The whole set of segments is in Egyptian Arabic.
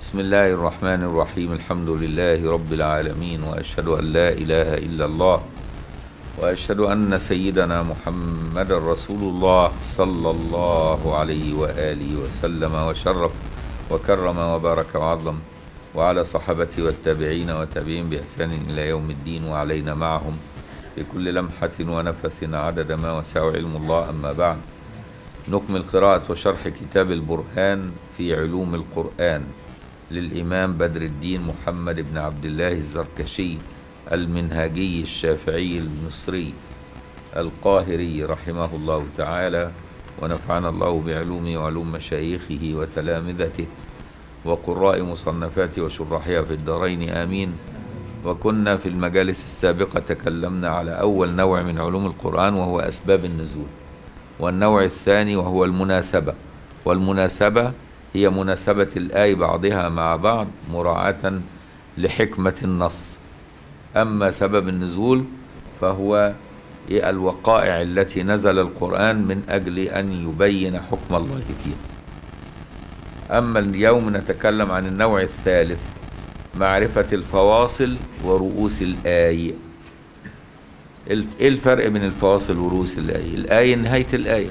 بسم الله الرحمن الرحيم الحمد لله رب العالمين واشهد ان لا اله الا الله واشهد ان سيدنا محمد رسول الله صلى الله عليه واله وسلم وشرف وكرم وبارك وعظم وعلى صحابته والتابعين وتابعين باحسان الى يوم الدين وعلينا معهم بكل لمحه ونفس عدد ما وسع علم الله اما بعد نكمل قراءة وشرح كتاب البرهان في علوم القرآن للإمام بدر الدين محمد بن عبد الله الزركشي المنهاجي الشافعي المصري القاهري رحمه الله تعالى ونفعنا الله بعلومه وعلوم مشايخه وتلامذته وقراء مصنفاته وشرحها في الدارين آمين وكنا في المجالس السابقة تكلمنا على أول نوع من علوم القرآن وهو أسباب النزول والنوع الثاني وهو المناسبة والمناسبة هي مناسبة الآي بعضها مع بعض مراعاة لحكمة النص أما سبب النزول فهو الوقائع التي نزل القرآن من أجل أن يبين حكم الله فيها أما اليوم نتكلم عن النوع الثالث معرفة الفواصل ورؤوس الآية ايه الفرق بين الفواصل ورؤوس الآية الآية نهاية الآية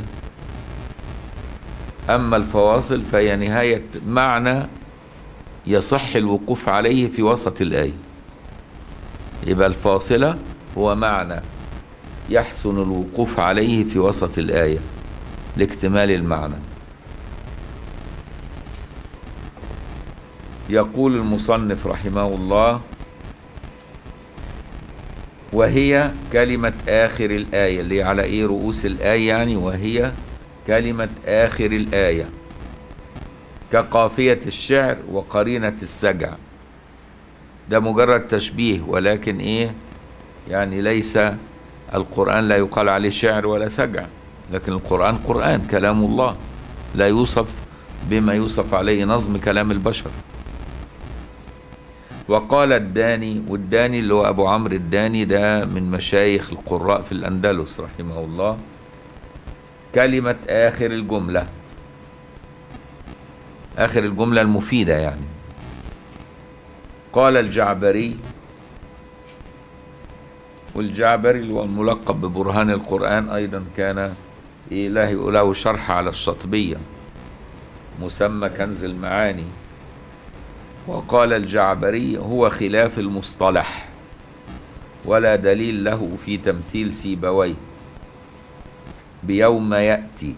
أما الفواصل فهي نهاية معنى يصح الوقوف عليه في وسط الآية يبقى الفاصلة هو معنى يحسن الوقوف عليه في وسط الآية لاكتمال المعنى يقول المصنف رحمه الله وهي كلمة آخر الآية اللي على إيه رؤوس الآية يعني وهي كلمة آخر الآية كقافية الشعر وقرينة السجع ده مجرد تشبيه ولكن إيه يعني ليس القرآن لا يقال عليه شعر ولا سجع لكن القرآن قرآن كلام الله لا يوصف بما يوصف عليه نظم كلام البشر وقال الداني والداني اللي هو أبو عمرو الداني ده من مشايخ القراء في الأندلس رحمه الله كلمة آخر الجملة آخر الجملة المفيدة يعني قال الجعبري والجعبري اللي هو الملقب ببرهان القرآن أيضا كان له له شرح على الشاطبية مسمى كنز المعاني وقال الجعبري هو خلاف المصطلح ولا دليل له في تمثيل سيبويه بيوم يأتي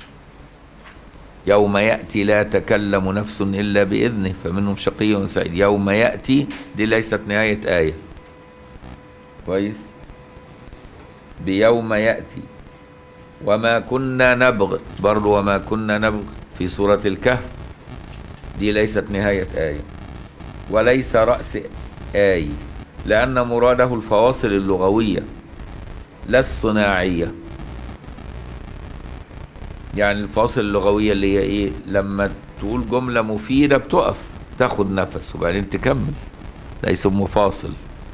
يوم يأتي لا تكلم نفس إلا بإذنه فمنهم شقي وسعيد يوم يأتي دي ليست نهاية آية كويس بيوم يأتي وما كنا نبغ برضو وما كنا نبغ في سورة الكهف دي ليست نهاية آية وليس رأس آية لأن مراده الفواصل اللغوية لا الصناعية يعني الفواصل اللغوية اللي هي إيه لما تقول جملة مفيدة بتقف تاخد نفس وبعدين تكمل ليس مفاصل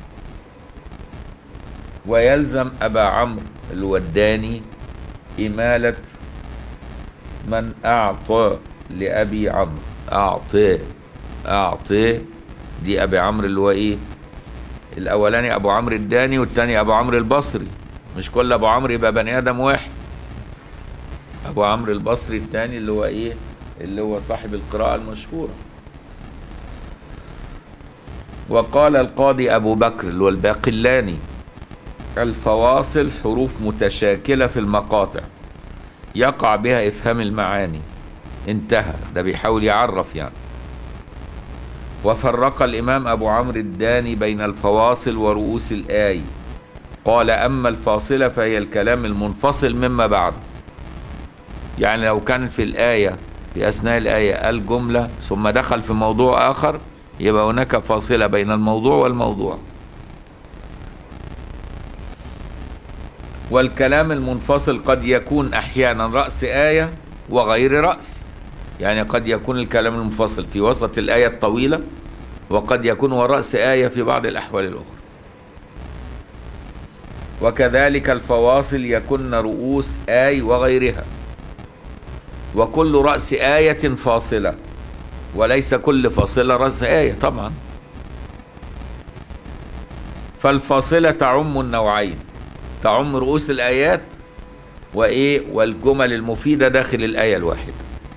ويلزم أبا عمرو الوداني إمالة من أعطى لأبي عمرو أعطي أعطي دي أبي عمرو اللي هو إيه الأولاني أبو عمرو الداني والتاني أبو عمرو البصري مش كل أبو عمرو يبقى بني آدم واحد أبو عمرو البصري التاني اللي هو إيه اللي هو صاحب القراءة المشهورة وقال القاضي أبو بكر اللي هو الباقلاني الفواصل حروف متشاكلة في المقاطع يقع بها إفهام المعاني انتهى ده بيحاول يعرف يعني وفرق الإمام أبو عمرو الداني بين الفواصل ورؤوس الآي قال أما الفاصلة فهي الكلام المنفصل مما بعد يعني لو كان في الآية في أثناء الآية قال جملة ثم دخل في موضوع آخر يبقى هناك فاصلة بين الموضوع والموضوع والكلام المنفصل قد يكون أحيانا رأس آية وغير رأس يعني قد يكون الكلام المنفصل في وسط الآية الطويلة وقد يكون ورأس آية في بعض الأحوال الأخرى وكذلك الفواصل يكن رؤوس آي وغيرها وكل رأس آية فاصلة وليس كل فاصلة رأس آية طبعا فالفاصلة تعم النوعين تعم رؤوس الآيات وإيه والجمل المفيدة داخل الآية الواحدة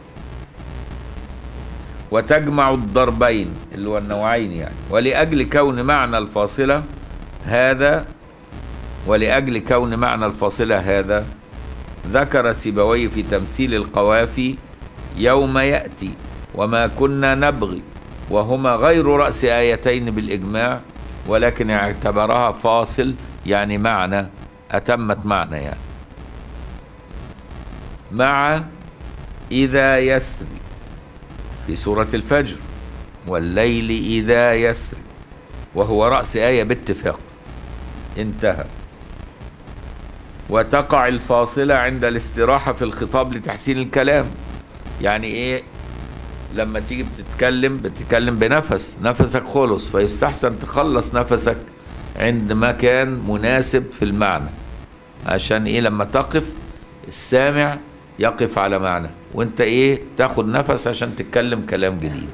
وتجمع الضربين اللي هو النوعين يعني ولأجل كون معنى الفاصلة هذا ولأجل كون معنى الفاصلة هذا ذكر سيبويه في تمثيل القوافي يوم يأتي وما كنا نبغي وهما غير رأس آيتين بالإجماع ولكن اعتبرها فاصل يعني معنى أتمت معنى يعني مع إذا يسري في سورة الفجر والليل إذا يسري وهو رأس آية باتفاق انتهى وتقع الفاصلة عند الاستراحة في الخطاب لتحسين الكلام يعني ايه لما تيجي بتتكلم بتتكلم بنفس نفسك خلص فيستحسن تخلص نفسك عند مكان مناسب في المعنى عشان ايه لما تقف السامع يقف على معنى وانت ايه تاخد نفس عشان تتكلم كلام جديد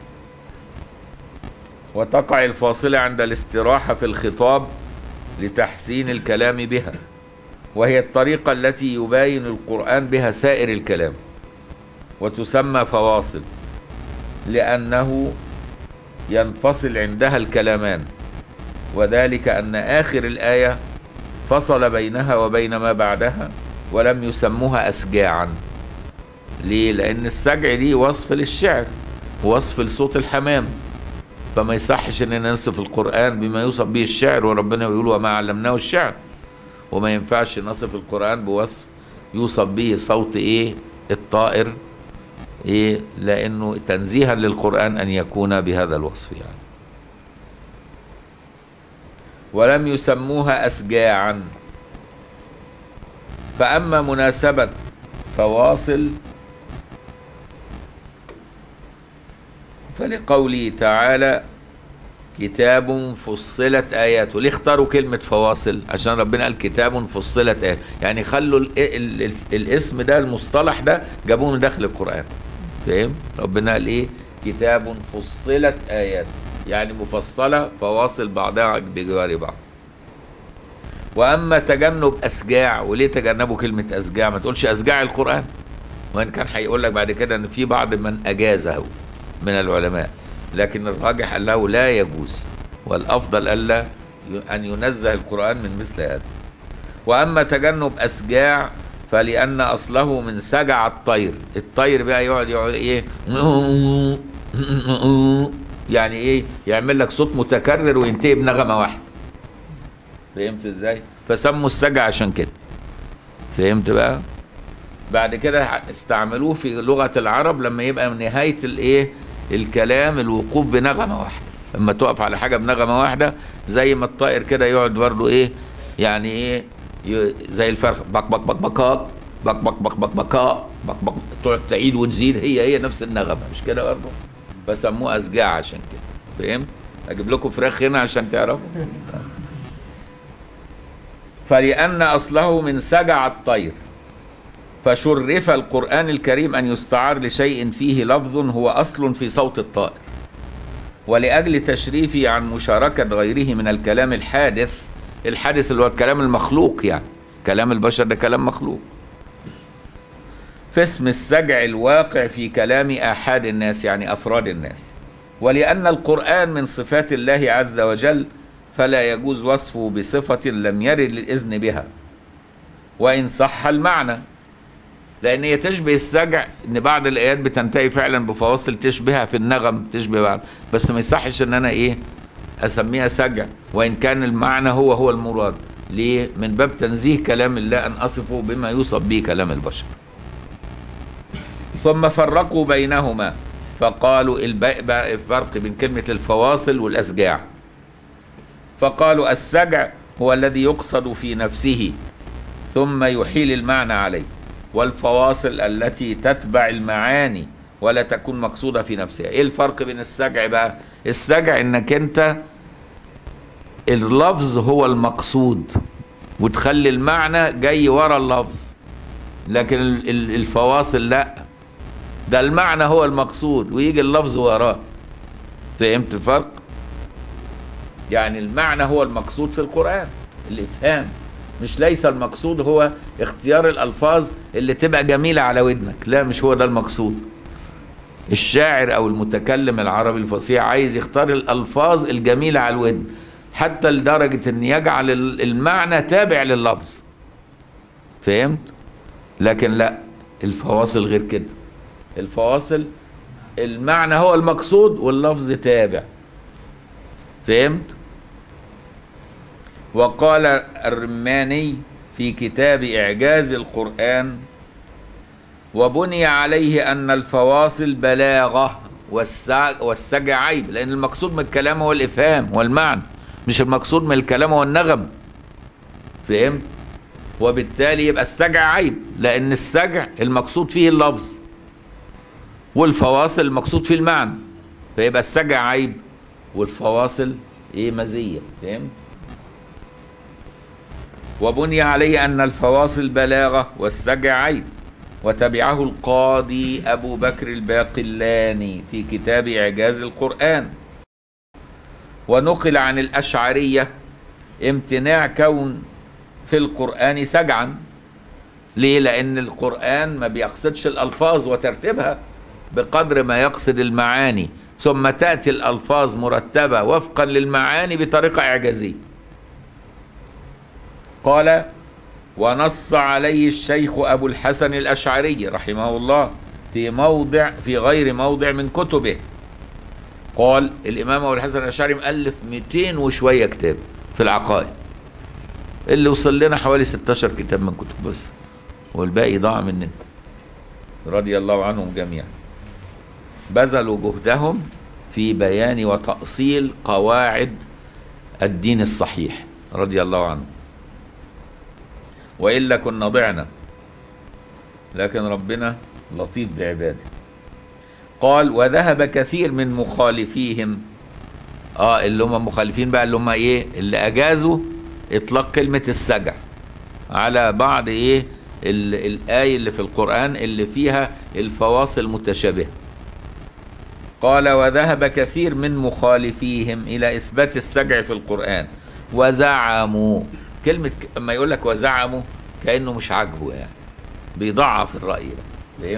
وتقع الفاصلة عند الاستراحة في الخطاب لتحسين الكلام بها وهي الطريقة التي يباين القرآن بها سائر الكلام وتسمى فواصل لأنه ينفصل عندها الكلامان وذلك أن آخر الآية فصل بينها وبين ما بعدها ولم يسموها أسجاعا ليه؟ لأن السجع دي وصف للشعر وصف لصوت الحمام فما يصحش اننا نصف القرآن بما يوصف به الشعر وربنا يقول وما علمناه الشعر وما ينفعش نصف القرآن بوصف يوصف به صوت ايه الطائر ايه لانه تنزيها للقرآن ان يكون بهذا الوصف يعني ولم يسموها أسجاعا فأما مناسبة فواصل فلقوله تعالى كتاب فصلت آياته ليه اختاروا كلمة فواصل عشان ربنا قال كتاب فصلت آياته يعني خلوا ال ال ال الاسم ده المصطلح ده جابوه من داخل القرآن فاهم ربنا قال ايه كتاب فصلت آياته يعني مفصلة فواصل بعضها بجوار بعض وأما تجنب أسجاع وليه تجنبوا كلمة أسجاع ما تقولش أسجاع القرآن وإن كان هيقول لك بعد كده إن في بعض من أجازه من العلماء لكن الراجح أنه لا يجوز والأفضل ألا أن ينزه القرآن من مثل هذا وأما تجنب أسجاع فلأن أصله من سجع الطير الطير بقى يقعد يقعد إيه يعني إيه يعمل لك صوت متكرر وينتهي بنغمة واحدة فهمت إزاي فسموا السجع عشان كده فهمت بقى بعد كده استعملوه في لغة العرب لما يبقى من نهاية الإيه الكلام الوقوف بنغمة واحدة لما تقف على حاجة بنغمة واحدة زي ما الطائر كده يقعد برضه إيه يعني إيه زي الفرخ بق بق بق بقاق بق بق بق بق بقاء بق بق تقعد تعيد وتزيد هي هي نفس النغمة مش كده برضه فسموه أسجاع عشان كده فهمت؟ أجيب لكم فراخ هنا عشان تعرفوا فلأن أصله من سجع الطير فشرف القرآن الكريم أن يستعار لشيء فيه لفظ هو أصل في صوت الطائر ولأجل تشريفه عن مشاركة غيره من الكلام الحادث الحادث اللي هو الكلام المخلوق يعني كلام البشر ده كلام مخلوق فاسم السجع الواقع في كلام آحاد الناس يعني أفراد الناس ولأن القرآن من صفات الله عز وجل فلا يجوز وصفه بصفة لم يرد الإذن بها وإن صح المعنى لان هي تشبه السجع ان بعض الايات بتنتهي فعلا بفواصل تشبهها في النغم تشبه بعض بس ما يصحش ان انا ايه اسميها سجع وان كان المعنى هو هو المراد ليه من باب تنزيه كلام الله ان اصفه بما يوصف به كلام البشر ثم فرقوا بينهما فقالوا الفرق بين كلمة الفواصل والأسجاع فقالوا السجع هو الذي يقصد في نفسه ثم يحيل المعنى عليه والفواصل التي تتبع المعاني ولا تكون مقصودة في نفسها ايه الفرق بين السجع بقى السجع انك انت اللفظ هو المقصود وتخلي المعنى جاي ورا اللفظ لكن الفواصل لا ده المعنى هو المقصود ويجي اللفظ وراه فهمت الفرق يعني المعنى هو المقصود في القرآن الإفهام مش ليس المقصود هو اختيار الألفاظ اللي تبقى جميلة على ودنك لا مش هو ده المقصود الشاعر أو المتكلم العربي الفصيح عايز يختار الألفاظ الجميلة على الودن حتى لدرجة أن يجعل المعنى تابع لللفظ فهمت؟ لكن لا الفواصل غير كده الفواصل المعنى هو المقصود واللفظ تابع فهمت وقال الرماني في كتاب إعجاز القرآن وبني عليه أن الفواصل بلاغة والسجع عيب لأن المقصود من الكلام هو الإفهام والمعنى مش المقصود من الكلام هو النغم فهمت وبالتالي يبقى السجع عيب لأن السجع المقصود فيه اللفظ والفواصل المقصود فيه المعنى فيبقى السجع عيب والفواصل ايه مزيه فهمت وبني عليه ان الفواصل بلاغه والسجع عيب وتبعه القاضي ابو بكر الباقلاني في كتاب اعجاز القران ونقل عن الاشعريه امتناع كون في القران سجعا ليه لان القران ما بيقصدش الالفاظ وترتيبها بقدر ما يقصد المعاني ثم تأتي الألفاظ مرتبة وفقا للمعاني بطريقة إعجازية قال ونص عليه الشيخ أبو الحسن الأشعري رحمه الله في موضع في غير موضع من كتبه قال الإمام أبو الحسن الأشعري مؤلف 200 وشوية كتاب في العقائد اللي وصل لنا حوالي 16 كتاب من كتب بس والباقي ضاع مننا رضي الله عنهم جميعا بذلوا جهدهم في بيان وتأصيل قواعد الدين الصحيح رضي الله عنه وإلا كنا ضعنا لكن ربنا لطيف بعباده قال وذهب كثير من مخالفيهم اه اللي هم مخالفين بقى اللي هم ايه اللي اجازوا اطلاق كلمة السجع على بعض ايه الآية اللي في القرآن اللي فيها الفواصل متشابهه قال وذهب كثير من مخالفيهم إلى إثبات السجع في القرآن وزعموا كلمة اما يقول لك وزعموا كأنه مش عاجبه يعني بيضعف الرأي ده فهم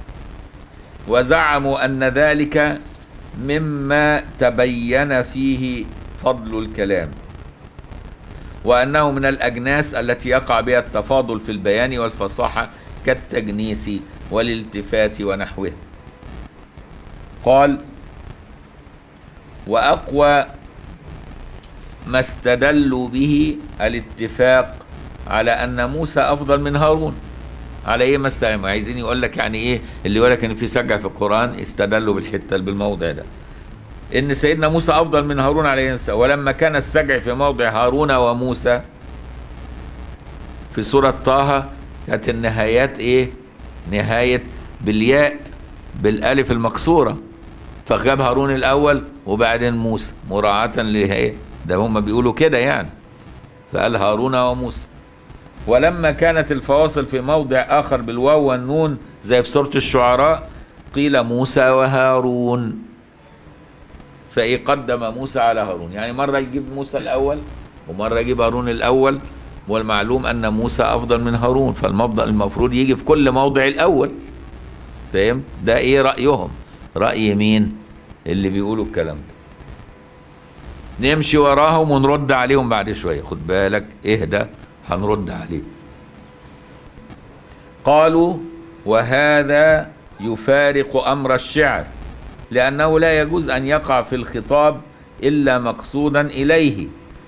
وزعموا أن ذلك مما تبين فيه فضل الكلام وأنه من الأجناس التي يقع بها التفاضل في البيان والفصاحة كالتجنيس والالتفات ونحوه قال وأقوى ما استدلوا به الاتفاق على أن موسى أفضل من هارون على ايه مثلا عايزين يقول لك يعني ايه اللي يقول لك ان في سجع في القران استدلوا بالحته بالموضع ده ان سيدنا موسى افضل من هارون عليه السلام ولما كان السجع في موضع هارون وموسى في سوره طه كانت النهايات ايه نهايه بالياء بالالف المكسوره فجاب هارون الاول وبعدين موسى مراعاه لايه ده هم بيقولوا كده يعني فقال هارون وموسى ولما كانت الفواصل في موضع آخر بالواو والنون زي في سورة الشعراء قيل موسى وهارون فإيه قدم موسى على هارون يعني مرة يجيب موسى الأول ومرة يجيب هارون الأول والمعلوم أن موسى أفضل من هارون فالمبدأ المفروض يجي في كل موضع الأول فاهم ده إيه رأيهم رأي مين اللي بيقولوا الكلام ده نمشي وراهم ونرد عليهم بعد شوية خد بالك اهدى هنرد عليه قالوا وهذا يفارق امر الشعر لانه لا يجوز ان يقع في الخطاب الا مقصودا اليه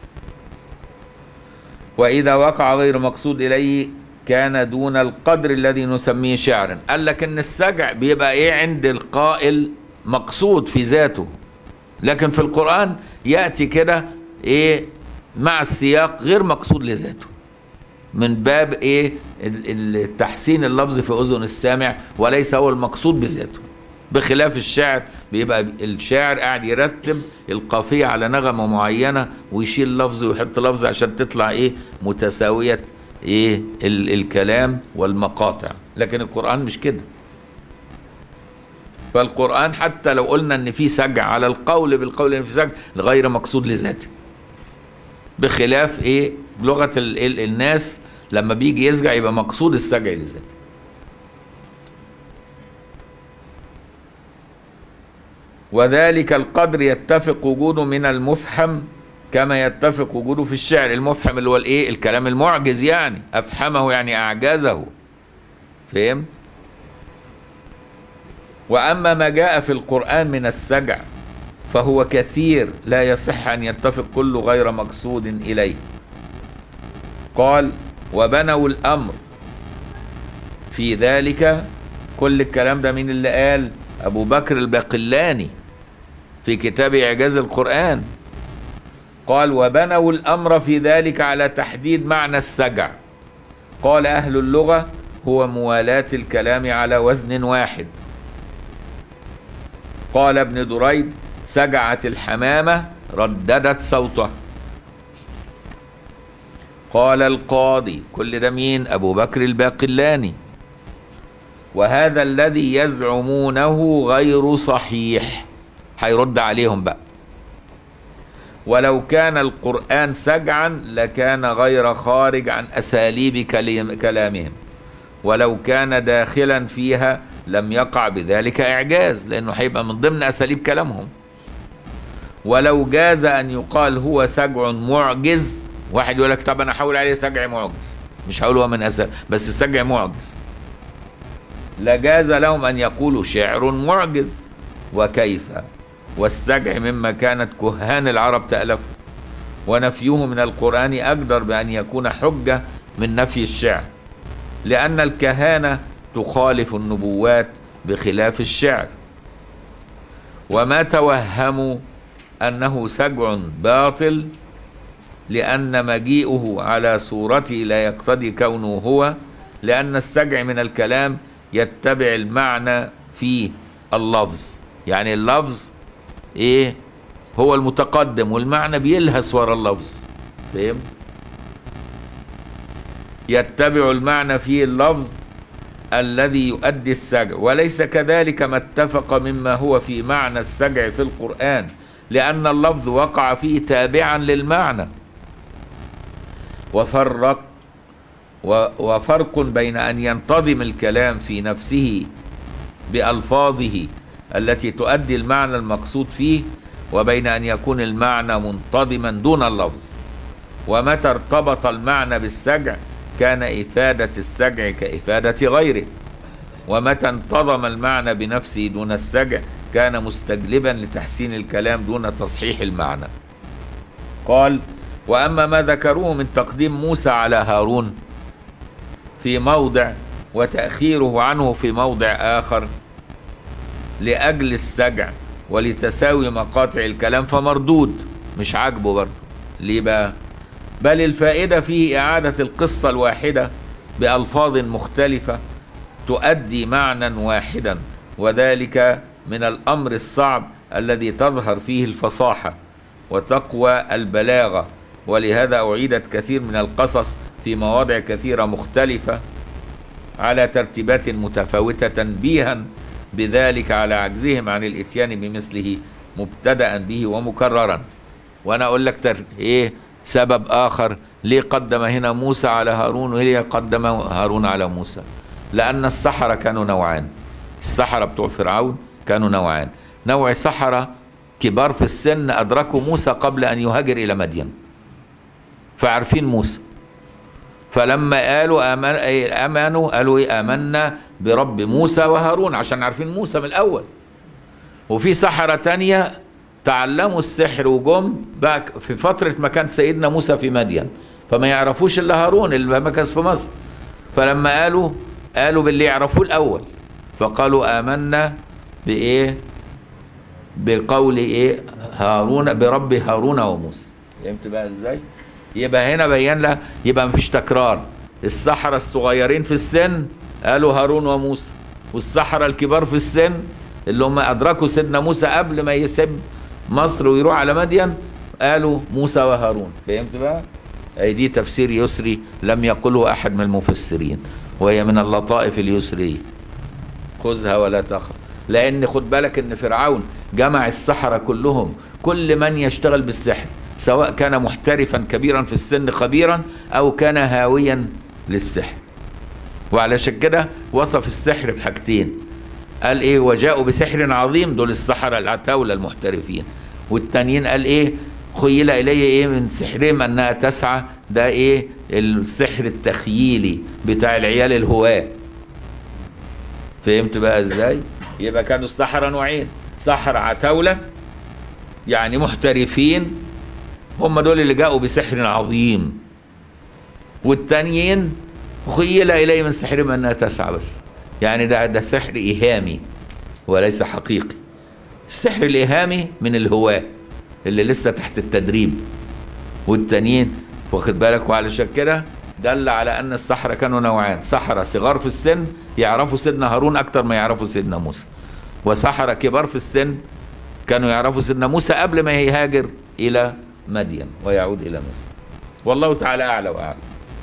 واذا وقع غير مقصود اليه كان دون القدر الذي نسميه شعرا قال لك ان السجع بيبقى ايه عند القائل مقصود في ذاته لكن في القران ياتي كده ايه مع السياق غير مقصود لذاته من باب ايه التحسين اللفظ في اذن السامع وليس هو المقصود بذاته بخلاف الشعر بيبقى الشاعر قاعد يرتب القافيه على نغمه معينه ويشيل لفظ ويحط لفظ عشان تطلع ايه متساويه ايه ال الكلام والمقاطع لكن القران مش كده فالقرآن حتى لو قلنا ان في سجع على القول بالقول ان في سجع غير مقصود لذاته بخلاف ايه لغة ال ال الناس لما بيجي يسجع يبقى مقصود السجع لذاته وذلك القدر يتفق وجوده من المفحم كما يتفق وجوده في الشعر المفحم اللي هو الايه الكلام المعجز يعني افحمه يعني اعجزه فهم واما ما جاء في القران من السجع فهو كثير لا يصح ان يتفق كل غير مقصود اليه قال وبنوا الامر في ذلك كل الكلام ده مين اللي قال ابو بكر الباقلاني في كتاب اعجاز القران قال وبنوا الامر في ذلك على تحديد معنى السجع قال اهل اللغه هو موالاه الكلام على وزن واحد قال ابن دريد سجعت الحمامه رددت صوته قال القاضي كل ده مين ابو بكر الباقلاني وهذا الذي يزعمونه غير صحيح هيرد عليهم بقى ولو كان القرآن سجعا لكان غير خارج عن أساليب كلام- كلامهم ولو كان داخلا فيها لم يقع بذلك إعجاز لأنه هيبقى من ضمن أساليب كلامهم ولو جاز أن يقال هو سجع معجز واحد يقول لك طب أنا أحول عليه سجع معجز مش هقول هو من أساليب بس السجع معجز لجاز لهم أن يقولوا شعر معجز وكيف والسجع مما كانت كهان العرب تألفه ونفيه من القرآن أقدر بأن يكون حجة من نفي الشعر لأن الكهانة تخالف النبوات بخلاف الشعر وما توهموا أنه سجع باطل لأن مجيئه على صورته لا يقتضي كونه هو لأن السجع من الكلام يتبع المعنى في اللفظ يعني اللفظ ايه هو المتقدم والمعنى بيلهس ورا اللفظ فاهم يتبع المعنى في اللفظ الذي يؤدي السجع وليس كذلك ما اتفق مما هو في معنى السجع في القرآن لأن اللفظ وقع فيه تابعا للمعنى وفرق و- وفرق بين أن ينتظم الكلام في نفسه بألفاظه التي تؤدي المعنى المقصود فيه وبين أن يكون المعنى منتظما دون اللفظ ومتى ارتبط المعنى بالسجع كان إفادة السجع كإفادة غيره ومتى انتظم المعنى بنفسه دون السجع كان مستجلبا لتحسين الكلام دون تصحيح المعنى قال وأما ما ذكروه من تقديم موسى على هارون في موضع وتأخيره عنه في موضع آخر لأجل السجع ولتساوي مقاطع الكلام فمردود مش عاجبه برضه ليه بقى بل الفائدة فيه إعادة القصة الواحدة بألفاظ مختلفة تؤدي معنى واحدا وذلك من الأمر الصعب الذي تظهر فيه الفصاحة وتقوى البلاغة ولهذا أعيدت كثير من القصص في مواضع كثيرة مختلفة على ترتيبات متفاوتة تنبيها بذلك على عجزهم عن الاتيان بمثله مبتدأ به ومكررا وانا اقول لك تر... ايه سبب اخر ليه قدم هنا موسى على هارون وليه قدم هارون على موسى لان السحرة كانوا نوعان السحرة بتوع فرعون كانوا نوعان نوع سحرة كبار في السن ادركوا موسى قبل ان يهاجر الى مدين فعارفين موسى فلما قالوا آمن إيه امنوا قالوا ايه امنا برب موسى وهارون عشان عارفين موسى من الاول وفي سحرة تانية تعلموا السحر وجم بقى في فترة ما كان سيدنا موسى في مدين فما يعرفوش الا هارون اللي مكث في مصر فلما قالوا قالوا باللي يعرفوه الاول فقالوا امنا بايه بقول ايه هارون برب هارون وموسى فهمت بقى ازاي يبقى هنا بين لها يبقى مفيش تكرار السحرة الصغيرين في السن قالوا هارون وموسى والسحرة الكبار في السن اللي هم أدركوا سيدنا موسى قبل ما يسب مصر ويروح على مدين قالوا موسى وهارون فهمت بقى؟ أي دي تفسير يسري لم يقله أحد من المفسرين وهي من اللطائف اليسرية خذها ولا تخف لان خد بالك ان فرعون جمع السحرة كلهم كل من يشتغل بالسحر سواء كان محترفا كبيرا في السن خبيرا او كان هاويا للسحر وعلشان كده وصف السحر بحاجتين قال ايه وجاءوا بسحر عظيم دول السحرة العتاولة المحترفين والتانيين قال ايه خيل الي ايه من سحرهم انها تسعى ده ايه السحر التخييلي بتاع العيال الهواة فهمت بقى ازاي يبقى كانوا السحرة نوعين سحرة عتاولة يعني محترفين هم دول اللي جاءوا بسحر عظيم والتانيين خيل الي من سحرهم انها تسعى بس يعني ده ده سحر ايهامي وليس حقيقي السحر الايهامي من الهواه اللي لسه تحت التدريب والتانيين واخد بالك وعلشان كده دل على ان السحرة كانوا نوعان سحرة صغار في السن يعرفوا سيدنا هارون اكتر ما يعرفوا سيدنا موسى وسحرة كبار في السن كانوا يعرفوا سيدنا موسى قبل ما يهاجر الى مدين ويعود الى مصر والله تعالى اعلى واعلم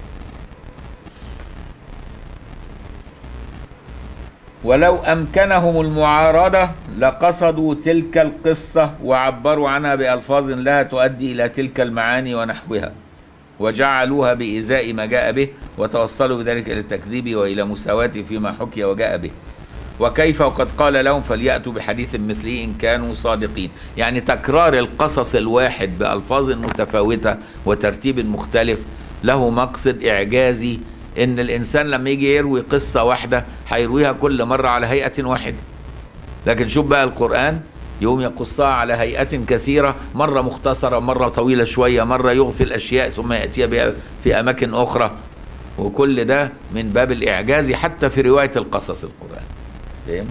ولو أمكنهم المعارضة لقصدوا تلك القصة وعبروا عنها بألفاظ لا تؤدي إلى تلك المعاني ونحوها وجعلوها بإزاء ما جاء به وتوصلوا بذلك إلى التكذيب وإلى مساواته فيما حكي وجاء به وكيف وقد قال لهم فليأتوا بحديث مثله إن كانوا صادقين يعني تكرار القصص الواحد بألفاظ متفاوتة وترتيب مختلف له مقصد إعجازي ان الانسان لما يجي يروي قصه واحده هيرويها كل مره على هيئه واحده لكن شوف بقى القران يقوم يقصها على هيئات كثيره مره مختصره مره طويله شويه مره يغفل اشياء ثم ياتي بها في اماكن اخرى وكل ده من باب الاعجاز حتى في روايه القصص القران فهم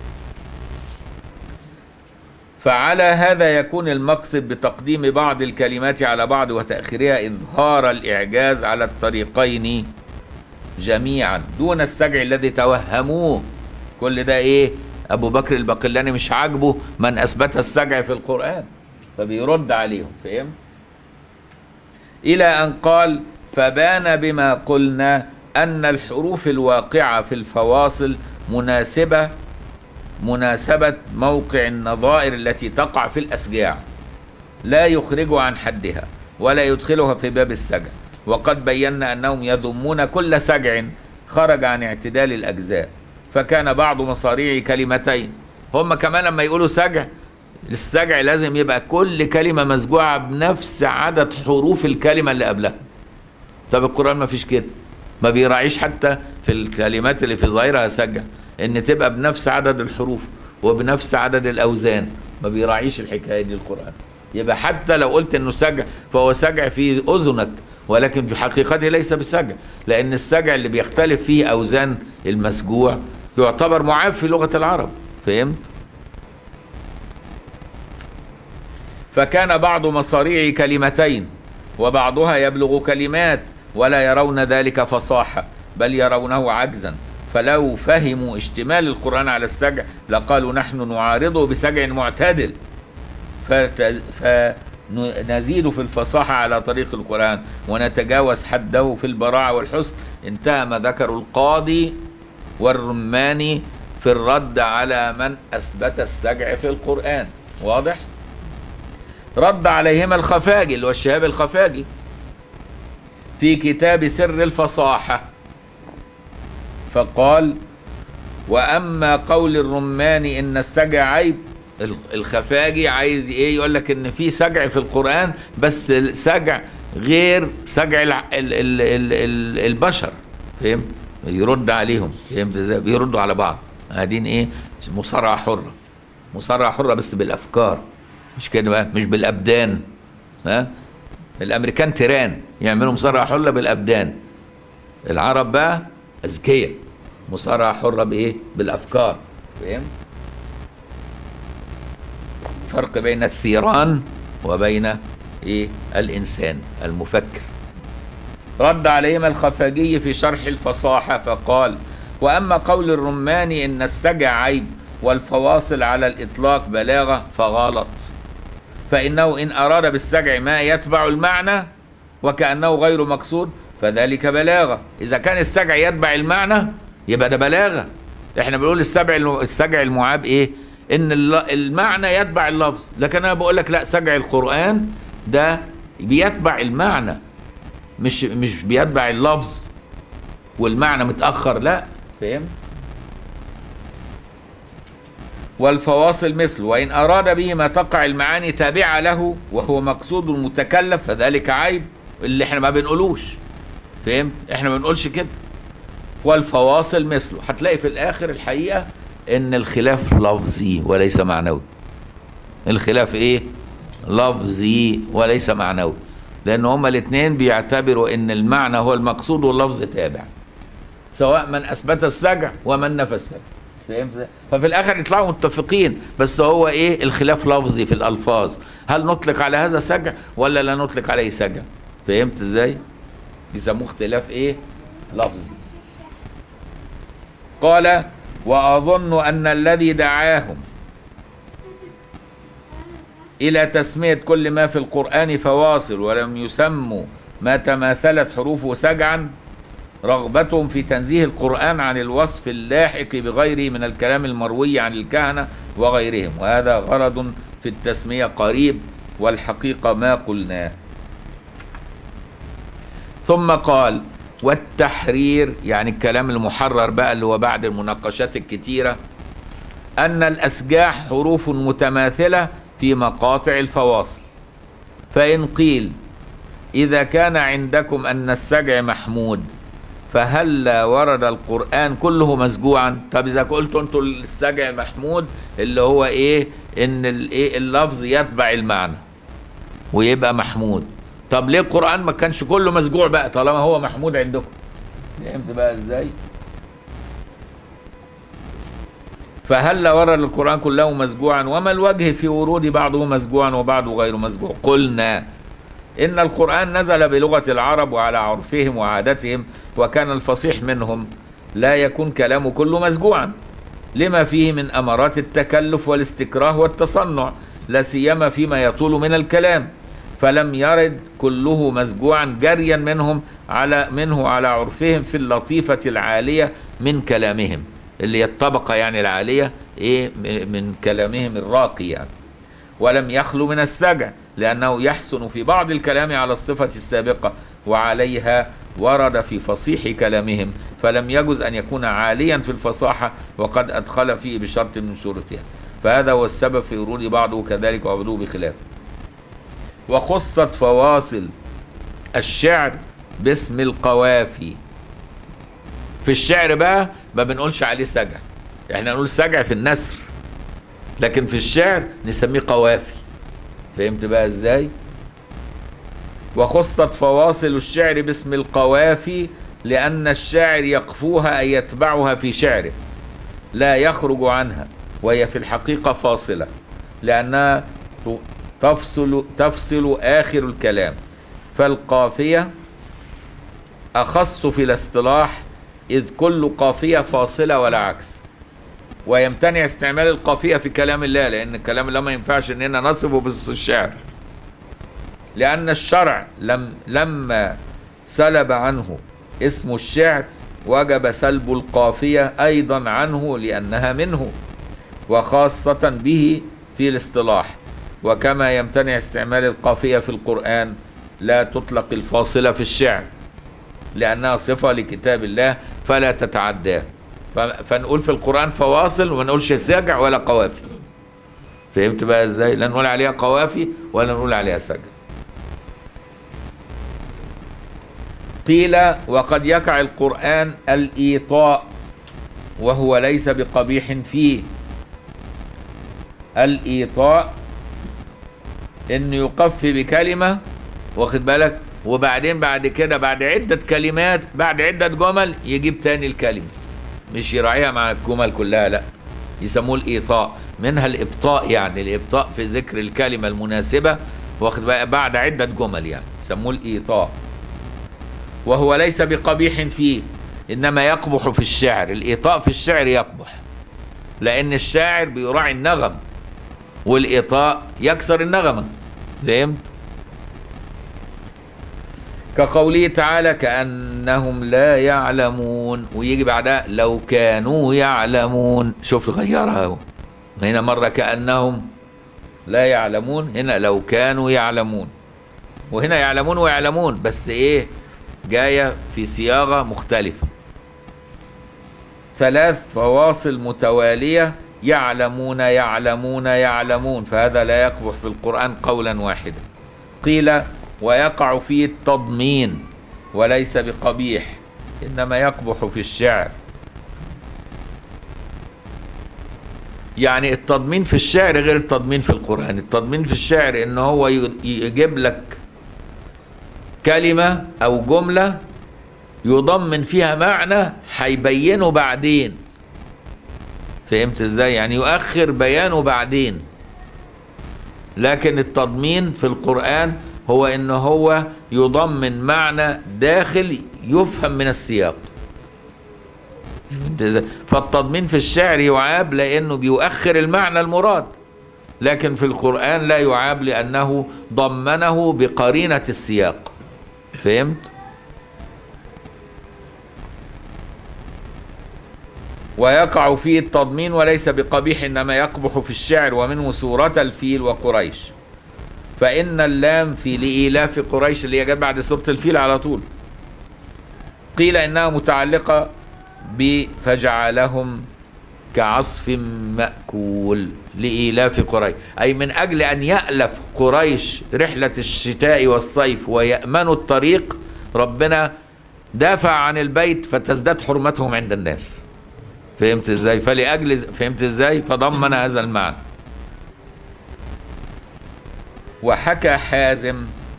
فعلى هذا يكون المقصد بتقديم بعض الكلمات على بعض وتاخيرها اظهار الاعجاز على الطريقين جميعا دون السجع الذي توهموه كل ده ايه ابو بكر الباقلاني مش عاجبه من اثبت السجع في القران فبيرد عليهم فهم الى ان قال فبان بما قلنا ان الحروف الواقعه في الفواصل مناسبه مناسبه موقع النظائر التي تقع في الاسجاع لا يخرج عن حدها ولا يدخلها في باب السجع وقد بينا انهم يذمون كل سجع خرج عن اعتدال الاجزاء فكان بعض مصاريع كلمتين هم كمان لما يقولوا سجع السجع لازم يبقى كل كلمة مسجوعة بنفس عدد حروف الكلمة اللي قبلها طب القرآن ما فيش كده ما بيراعيش حتى في الكلمات اللي في ظاهرها سجع ان تبقى بنفس عدد الحروف وبنفس عدد الاوزان ما بيراعيش الحكايه دي القران يبقى حتى لو قلت انه سجع فهو سجع في اذنك ولكن في حقيقته ليس بالسجع لأن السجع اللي بيختلف فيه أوزان المسجوع يعتبر معاب في لغة العرب فهمت؟ فكان بعض مصاريع كلمتين وبعضها يبلغ كلمات ولا يرون ذلك فصاحة بل يرونه عجزا فلو فهموا اشتمال القرآن على السجع لقالوا نحن نعارضه بسجع معتدل فتز... فنزيد في الفصاحة على طريق القرآن ونتجاوز حده في البراعة والحسن انتهى ما ذكر القاضي والرماني في الرد على من أثبت السجع في القرآن واضح؟ رد عليهما الخفاجي اللي هو الشهاب الخفاجي في كتاب سر الفصاحة فقال وأما قول الرماني إن السجع عيب الخفاجي عايز ايه يقول لك ان في سجع في القرآن بس السجع غير سجع ال ال ال ال ال البشر فهم يرد عليهم فهمت ازاي بيردوا على بعض قاعدين ايه مصارعة حرة مصارعة حرة بس بالافكار مش كده بقى مش بالابدان ها الامريكان تيران يعملوا مصارعة حرة بالابدان العرب بقى اذكياء مصارعة حرة بايه بالافكار فهم فرق بين الثيران وبين ايه الانسان المفكر رد عليهما الخفاجي في شرح الفصاحة فقال وأما قول الرماني إن السجع عيب والفواصل على الإطلاق بلاغة فغلط فإنه إن أراد بالسجع ما يتبع المعنى وكأنه غير مقصود فذلك بلاغة إذا كان السجع يتبع المعنى يبقى ده بلاغة احنا بنقول السبع الم- السجع المعاب ايه ان الل- المعنى يتبع اللفظ لكن انا بقول لك لا سجع القرآن ده بيتبع المعنى مش مش بيتبع اللفظ والمعنى متأخر لا فهمت والفواصل مثل وإن أراد به ما تقع المعاني تابعة له وهو مقصود المتكلف فذلك عيب اللي احنا ما بنقولوش فهمت احنا ما بنقولش كده والفواصل مثله هتلاقي في الآخر الحقيقة إن الخلاف لفظي وليس معنوي الخلاف إيه لفظي وليس معنوي لأن هما الاثنين بيعتبروا إن المعنى هو المقصود واللفظ تابع سواء من اثبت السجع ومن نفى السجع فهمت ازاي؟ ففي الاخر يطلعوا متفقين بس هو ايه الخلاف لفظي في الالفاظ هل نطلق على هذا سجع ولا لا نطلق عليه سجع فهمت ازاي بيسموه اختلاف ايه لفظي قال واظن ان الذي دعاهم الى تسميه كل ما في القران فواصل ولم يسموا ما تماثلت حروفه سجعا رغبتهم في تنزيه القرآن عن الوصف اللاحق بغيره من الكلام المروي عن الكهنة وغيرهم وهذا غرض في التسمية قريب والحقيقة ما قلناه ثم قال والتحرير يعني الكلام المحرر بقى اللي هو بعد المناقشات الكتيرة أن الأسجاح حروف متماثلة في مقاطع الفواصل فإن قيل إذا كان عندكم أن السجع محمود فهلا ورد القرآن كله مسجوعا طب إذا قلتوا أنتوا السجع محمود اللي هو إيه إن الإيه اللفظ يتبع المعنى ويبقى محمود طب ليه القرآن ما كانش كله مسجوع بقى طالما هو محمود عندكم فهمت بقى إزاي فهلا ورد القرآن كله مسجوعا وما الوجه في ورود بعضه مسجوعا وبعضه غير مسجوع قلنا إن القرآن نزل بلغة العرب وعلى عرفهم وعادتهم وكان الفصيح منهم لا يكون كلامه كله مسجوعا لما فيه من أمارات التكلف والاستكراه والتصنع لا سيما فيما يطول من الكلام فلم يرد كله مسجوعا جريا منهم على منه على عرفهم في اللطيفة العالية من كلامهم اللي هي الطبقة يعني العالية إيه من كلامهم الراقي يعني ولم يخلو من السجع لأنه يحسن في بعض الكلام على الصفة السابقة وعليها ورد في فصيح كلامهم فلم يجز أن يكون عاليا في الفصاحة وقد أدخل فيه بشرط من شروطها فهذا هو السبب في ورود بعضه كذلك وعبدوه بخلاف وخصت فواصل الشعر باسم القوافي في الشعر بقى ما بنقولش عليه سجع احنا نقول سجع في النثر لكن في الشعر نسميه قوافي فهمت بقى ازاي وخصت فواصل الشعر باسم القوافي لأن الشاعر يقفوها أي يتبعها في شعره لا يخرج عنها وهي في الحقيقة فاصلة لأنها تفصل, تفصل آخر الكلام فالقافية أخص في الاصطلاح إذ كل قافية فاصلة ولا عكس ويمتنع استعمال القافية في كلام الله لأن كلام الله ما ينفعش إننا نصفه بالشعر لأن الشرع لم لما سلب عنه اسم الشعر وجب سلب القافية أيضا عنه لأنها منه وخاصة به في الاصطلاح وكما يمتنع استعمال القافية في القرآن لا تطلق الفاصلة في الشعر لأنها صفة لكتاب الله فلا تتعداه فنقول في القرآن فواصل وما نقولش سجع ولا قوافي فهمت بقى ازاي لا نقول عليها قوافي ولا نقول عليها سجع قيل وقد يقع القرآن الإيطاء وهو ليس بقبيح فيه الإيطاء إنه يقفي بكلمة واخد بالك وبعدين بعد كده بعد عدة كلمات بعد عدة جمل يجيب تاني الكلمة مش يراعيها مع الجمل كلها لا يسموه الإيطاء منها الإبطاء يعني الإبطاء في ذكر الكلمة المناسبة واخد بقى بعد عدة جمل يعني يسموه الإيطاء وهو ليس بقبيح فيه إنما يقبح في الشعر الإيطاء في الشعر يقبح لأن الشاعر بيراعي النغم والإيطاء يكسر النغمة فهمت؟ كقوله تعالى كأنهم لا يعلمون ويجي بعدها لو كانوا يعلمون شوف غيرها اهو هنا مرة كأنهم لا يعلمون هنا لو كانوا يعلمون وهنا يعلمون ويعلمون بس ايه جاية في صياغة مختلفة ثلاث فواصل متوالية يعلمون يعلمون يعلمون فهذا لا يقبح في القرآن قولا واحدا قيل ويقع فيه التضمين وليس بقبيح إنما يقبح في الشعر يعني التضمين في الشعر غير التضمين في القرآن التضمين في الشعر إن هو يجيب لك كلمة أو جملة يضمن فيها معنى هيبينه بعدين فهمت ازاي يعني يؤخر بيانه بعدين لكن التضمين في القرآن هو ان هو يضمن معنى داخل يفهم من السياق فالتضمين في الشعر يعاب لانه بيؤخر المعنى المراد لكن في القرآن لا يعاب لأنه ضمنه بقرينة السياق فهمت؟ ويقع فيه التضمين وليس بقبيح إنما يقبح في الشعر ومنه سورة الفيل وقريش فإن اللام في لإيلاف قريش اللي هي جت بعد سورة الفيل على طول قيل إنها متعلقة بفجعلهم كعصف مأكول لإيلاف قريش أي من أجل أن يألف قريش رحلة الشتاء والصيف ويأمنوا الطريق ربنا دافع عن البيت فتزداد حرمتهم عند الناس فهمت ازاي فلأجل فهمت ازاي فضمن هذا المعنى وحكى حازم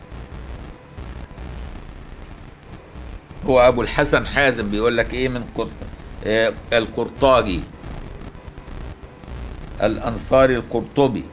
هو ابو الحسن حازم بيقول لك ايه من قرط... آه القرطاجي الانصاري القرطبي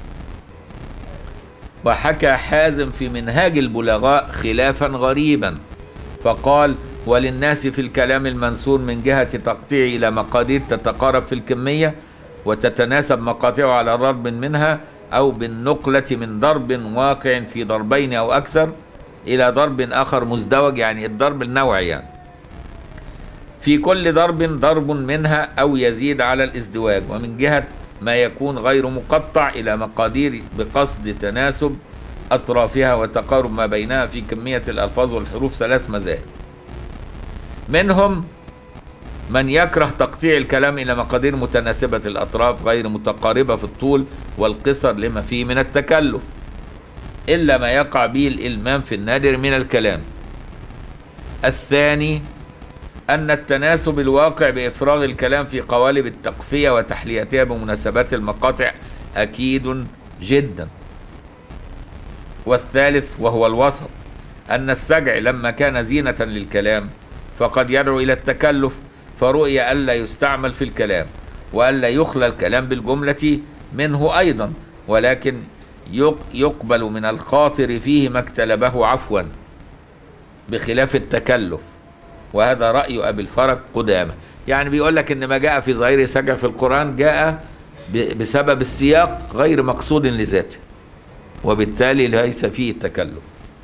وحكى حازم في منهاج البلغاء خلافا غريبا فقال وللناس في الكلام المنثور من جهة تقطيع إلى مقادير تتقارب في الكمية وتتناسب مقاطعه على ضرب منها أو بالنقلة من ضرب واقع في ضربين أو أكثر إلى ضرب آخر مزدوج يعني الضرب النوعي يعني في كل ضرب ضرب منها أو يزيد على الازدواج ومن جهة ما يكون غير مقطع إلى مقادير بقصد تناسب أطرافها وتقارب ما بينها في كمية الألفاظ والحروف ثلاث مذاهب منهم من يكره تقطيع الكلام إلى مقادير متناسبة الأطراف غير متقاربة في الطول والقصر لما فيه من التكلف إلا ما يقع به الإلمام في النادر من الكلام الثاني أن التناسب الواقع بإفراغ الكلام في قوالب التقفية وتحليتها بمناسبات المقاطع أكيد جدا والثالث وهو الوسط أن السجع لما كان زينة للكلام فقد يدعو إلى التكلف فرؤي ألا يستعمل في الكلام وألا يخلى الكلام بالجملة منه أيضا ولكن يقبل من الخاطر فيه ما اكتلبه عفوا بخلاف التكلف وهذا رأي أبي الفرج قدامة يعني بيقول لك إن ما جاء في ظاهر سجع في القرآن جاء بسبب السياق غير مقصود لذاته وبالتالي ليس فيه التكلف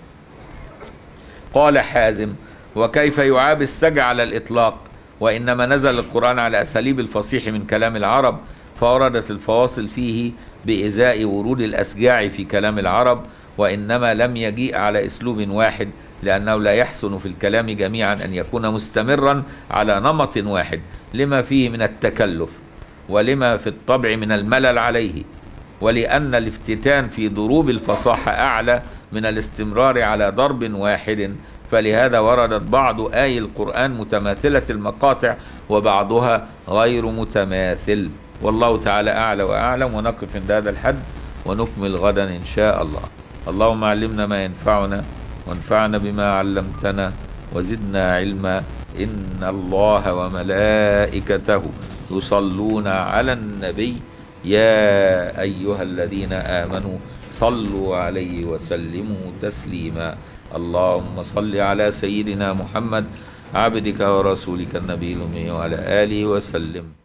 قال حازم وكيف يعاب السجع على الإطلاق وإنما نزل القرآن على أساليب الفصيح من كلام العرب فوردت الفواصل فيه بإزاء ورود الأسجاع في كلام العرب وإنما لم يجيء على أسلوب واحد لأنه لا يحسن في الكلام جميعا أن يكون مستمرا على نمط واحد لما فيه من التكلف ولما في الطبع من الملل عليه ولأن الافتتان في ضروب الفصاحة أعلى من الاستمرار على ضرب واحد فلهذا وردت بعض آي القرآن متماثلة المقاطع وبعضها غير متماثل والله تعالى أعلى وأعلم ونقف عند هذا الحد ونكمل غدا إن شاء الله اللهم علمنا ما ينفعنا وانفعنا بما علمتنا وزدنا علما إن الله وملائكته يصلون على النبي يا أيها الذين آمنوا صلوا عليه وسلموا تسليما اللهم صل على سيدنا محمد عبدك ورسولك النبي الأمي وعلى آله وسلم